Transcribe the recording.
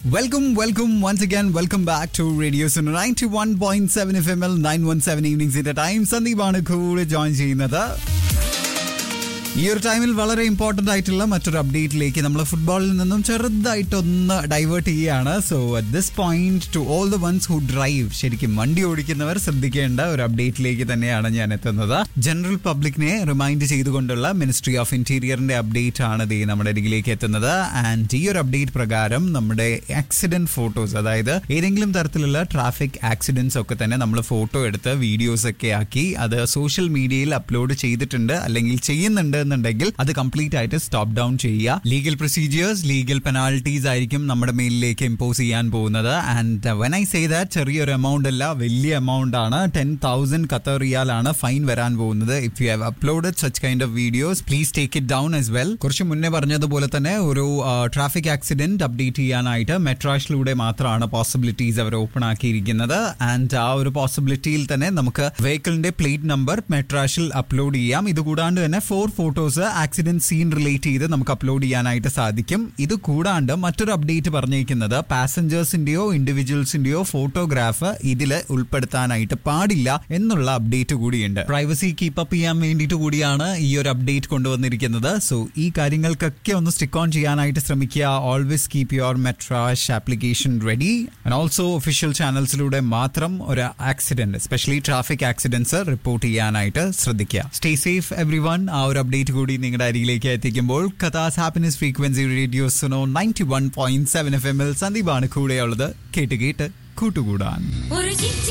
welcome welcome once again welcome back to radio ninety one point seven F M L nine one seven ഈവനിങ്സിന്റെ time സന്ദീപാണ് കൂടെ join ചെയ്യുന്നത് ഈ ഒരു ടൈമിൽ വളരെ ഇമ്പോർട്ടന്റ് ആയിട്ടുള്ള മറ്റൊരു അപ്ഡേറ്റിലേക്ക് നമ്മൾ ഫുട്ബോളിൽ നിന്നും ചെറുതായിട്ടൊന്ന് ഡൈവേർട്ട് ചെയ്യുകയാണ് so at this point to all the ones who drive ശരിക്കും വണ്ടി ഓടിക്കുന്നവർ ശ്രദ്ധിക്കേണ്ട ഒരു അപ്ഡേറ്റിലേക്ക് തന്നെയാണ് ഞാൻ എത്തുന്നത് ജനറൽ പബ്ലിക്കിനെ റിമൈൻഡ് ചെയ്തുകൊണ്ടുള്ള മിനിസ്ട്രി ഓഫ് ഇന്റീരിയറിന്റെ അപ്ഡേറ്റ് ആണ് ദേ നമ്മുടെ അരികിലേക്ക് എത്തുന്നത് ആൻഡ് ഈ ഒരു അപ്ഡേറ്റ് പ്രകാരം നമ്മുടെ ആക്സിഡന്റ് ഫോട്ടോസ് അതായത് ഏതെങ്കിലും തരത്തിലുള്ള ട്രാഫിക് ആക്സിഡൻസ് ഒക്കെ തന്നെ നമ്മൾ ഫോട്ടോ എടുത്ത് വീഡിയോസ് ഒക്കെ ആക്കി അത് സോഷ്യൽ മീഡിയയിൽ അപ്ലോഡ് ചെയ്തിട്ടുണ്ട് അല്ലെങ്കിൽ ചെയ്യുന്നുണ്ട് എന്നുണ്ടെങ്കിൽ അത് കംപ്ലീറ്റ് ആയിട്ട് സ്റ്റോപ്പ് ഡൗൺ ചെയ്യുക ലീഗൽ പ്രൊസീജിയേഴ്സ് ലീഗൽ പെനാൾട്ടീസ് ആയിരിക്കും നമ്മുടെ മേലിലേക്ക് ഇമ്പോസ് ചെയ്യാൻ പോകുന്നത് and when I say that ചെറിയൊരു എമൗണ്ട് അല്ല വലിയ എമൗണ്ട് ആണ് ടെൻ തൗസൻഡ് ഖത്തർ റിയാലാണ് ഫൈൻ വരാൻ പോകുന്നത് if you have uploaded such kind of videos please take it down as well കുറച്ച് മുന്നേ പറഞ്ഞതുപോലെ തന്നെ ഒരു ട്രാഫിക് ആക്സിഡന്റ് അപ്ഡേറ്റ് ചെയ്യാനായിട്ട് മെട്രാഷിലൂടെ മാത്രമാണ് പോസിബിലിറ്റീസ് അവർ ഓപ്പൺ ആക്കിയിരിക്കുന്നത് ആൻഡ് ആ ഒരു പോസിബിലിറ്റിയിൽ തന്നെ നമുക്ക് വെഹിക്കിളിന്റെ പ്ലേറ്റ് നമ്പർ മെട്രാഷിൽ അപ്ലോഡ് ചെയ്യാം ഇത് കൂടാണ്ട് തന്നെ four photos accident scene relate ചെയ്ത് നമുക്ക് അപ്ലോഡ് ചെയ്യാനായിട്ട് സാധിക്കും ഇത് കൂടാണ്ട് മറ്റൊരു അപ്ഡേറ്റ് പറഞ്ഞിരിക്കുന്നത് പാസഞ്ചേഴ്സിന്റെയോ ഇൻഡിവിജ്വൽസിന്റെയോ ഫോട്ടോഗ്രാഫ് ഇതിൽ ഉൾപ്പെടുത്താനായിട്ട് പാടില്ല എന്നുള്ള അപ്ഡേറ്റ് കൂടിയുണ്ട് പ്രൈവസി കീപ്പപ്പ് ചെയ്യാൻ വേണ്ടിയിട്ട് കൂടിയാണ് ഈ ഒരു അപ്ഡേറ്റ് കൊണ്ടുവന്നിരിക്കുന്നത് സോ ഈ കാര്യങ്ങൾക്കൊക്കെ ഒന്ന് സ്റ്റിക്ക് ഓൺ ചെയ്യാനായിട്ട് ശ്രമിക്കുക always keep your Metrash application ready and also official ചാനൽസിലൂടെ മാത്രം ഒരു accident especially traffic accidents report ചെയ്യാനായിട്ട് ശ്രദ്ധിക്കുക സ്റ്റേ സേഫ് എവ്രി വൺ ആ ഒരു അപ്ഡേറ്റ് കൂടി നിങ്ങളുടെ അരികിലേക്ക് എത്തിക്കുമ്പോൾ Qatar's happiness frequency radio Suno ninety one point seven F M L സന്ദീപാണ് കൂടെയുള്ളത് കേട്ട് കേട്ട് കൂട്ടുകൂടാൻ ഒരു ചിരി